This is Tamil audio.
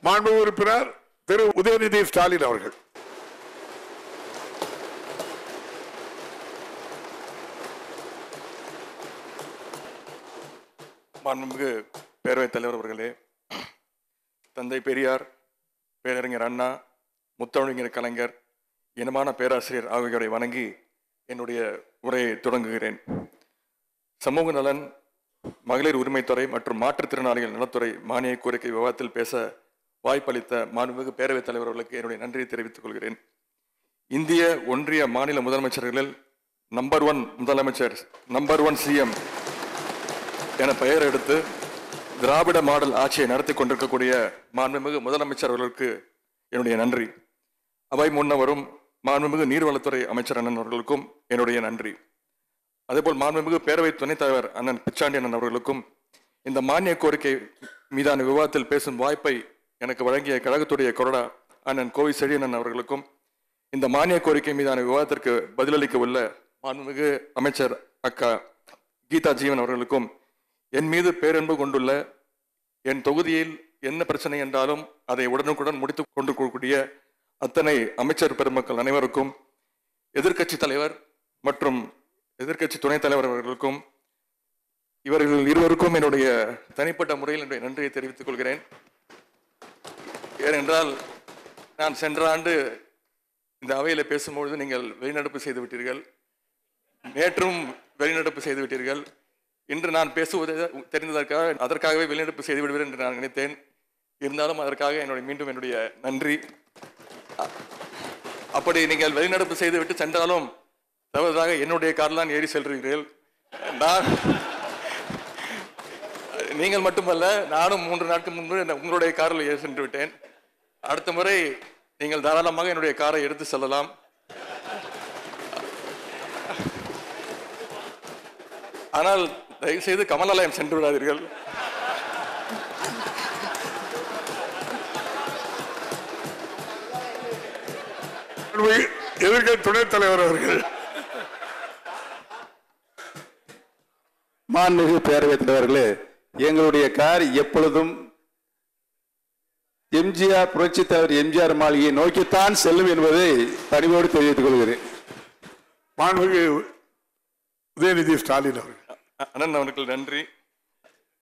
மாண்பு உறுப்பினர் திரு உதயநிதி ஸ்டாலின் அவர்கள் மாண்புமிகு பேரவைத் தலைவர் அவர்களே தந்தை பெரியார் பேரறிஞர் அண்ணா முத்தமிழர் கலைஞர் இனமான பேராசிரியர் ஆகியோரை வணங்கி என்னுடைய உரையை தொடங்குகிறேன் சமூக நலன் மகளிர் உரிமைத்துறை மற்றும் மாற்றுத்திறனாளிகள் நலத்துறை மானிய கோரிக்கை விவாதத்தில் பேச வாய்ப்பளித்த மாண்புமிகு பேரவைத் தலைவர் அவர்களுக்கு என்னுடைய நன்றியை தெரிவித்துக் கொள்கிறேன் இந்திய ஒன்றிய மாநில முதலமைச்சர்களில் நம்பர் ஒன் முதலமைச்சர் நம்பர் ஒன் சிஎம் என பெயர் எடுத்து திராவிட மாடல் ஆட்சியை நடத்தி கொண்டிருக்கக்கூடிய மாண்புமிகு முதலமைச்சர் அவர்களுக்கு என்னுடைய நன்றி அவை முன்னவரும் மாண்புமிகு நீர்வளத்துறை அமைச்சர் அண்ணன் அவர்களுக்கும் என்னுடைய நன்றி அதேபோல் மாண்புமிகு பேரவை துணைத் தலைவர் அண்ணன் பிச்சாண்டி அண்ணன் அவர்களுக்கும் இந்த மானிய கோரிக்கை மீதான விவாதத்தில் பேசும் வாய்ப்பை எனக்கு வழங்கிய கழகத்துடைய கொறடா அண்ணன் கோவை செழியண்ணன் அவர்களுக்கும் இந்த மானிய கோரிக்கை மீதான விவாதத்திற்கு பதிலளிக்க உள்ள மாண்புமிகு அமைச்சர் அக்கா கீதா ஜீவன் அவர்களுக்கும் என் மீது பேரன்பு கொண்டுள்ள என் தொகுதியில் என்ன பிரச்சனை என்றாலும் அதை உடனுக்குடன் முடித்துக் கொண்டு கூடிய அத்தனை அமைச்சர் பெருமக்கள் அனைவருக்கும் எதிர்க்கட்சி தலைவர் மற்றும் எதிர்க்கட்சி துணைத் தலைவர் அவர்களுக்கும் இவர்கள் இருவருக்கும் என்னுடைய தனிப்பட்ட முறையில் என்னுடைய நன்றியை தெரிவித்துக் கொள்கிறேன் ஏனென்றால் நான் சென்ற ஆண்டு இந்த அவையில் பேசும்பொழுது நீங்கள் வெளிநடப்பு செய்து விட்டீர்கள் நேற்றும் வெளிநடப்பு செய்து விட்டீர்கள் இன்று நான் பேசுவது தெரிந்ததற்காக அதற்காகவே வெளிநடப்பு செய்து விடுவேன் என்று நான் நினைத்தேன் இருந்தாலும் அதற்காக என்னுடைய மீண்டும் என்னுடைய நன்றி அ- அப்படி நீங்கள் வெளிநடப்பு செய்துவிட்டு சென்றாலும் தவறுதாக என்னுடைய காரில் தான் ஏறி செல்கிறீர்கள் நான் நீங்கள் மட்டுமல்ல நானும் மூன்று நாட்கள் முன்பு இந்த உங்களுடைய காரில் ஏறி சென்று விட்டேன் அடுத்த முறை நீங்கள் தாராளமாக என்னுடைய காரை எடுத்து செல்லலாம் ஆனால் தயவுசெய்து கமலாலயம் சென்று விடாதீர்கள் மாண்புமிகு எதிர்க்கட்சி துணைத் தலைவர் அவர்கள் மாண்புமிகு பேரவைத் தலைவர்களே எங்களுடைய கார் எப்பொழுதும் எம்ஜிஆர் புரட்சித் தலைவர் எம்ஜிஆர் மாளிகையை நோக்கித்தான் செல்லும் என்பதை பணிவோடு தெரிவித்துக் கொள்கிறேன் மாண்புமிகு உதயநிதி ஸ்டாலின் அவர்கள் அ- அண்ணன் அவர்கள் நன்றி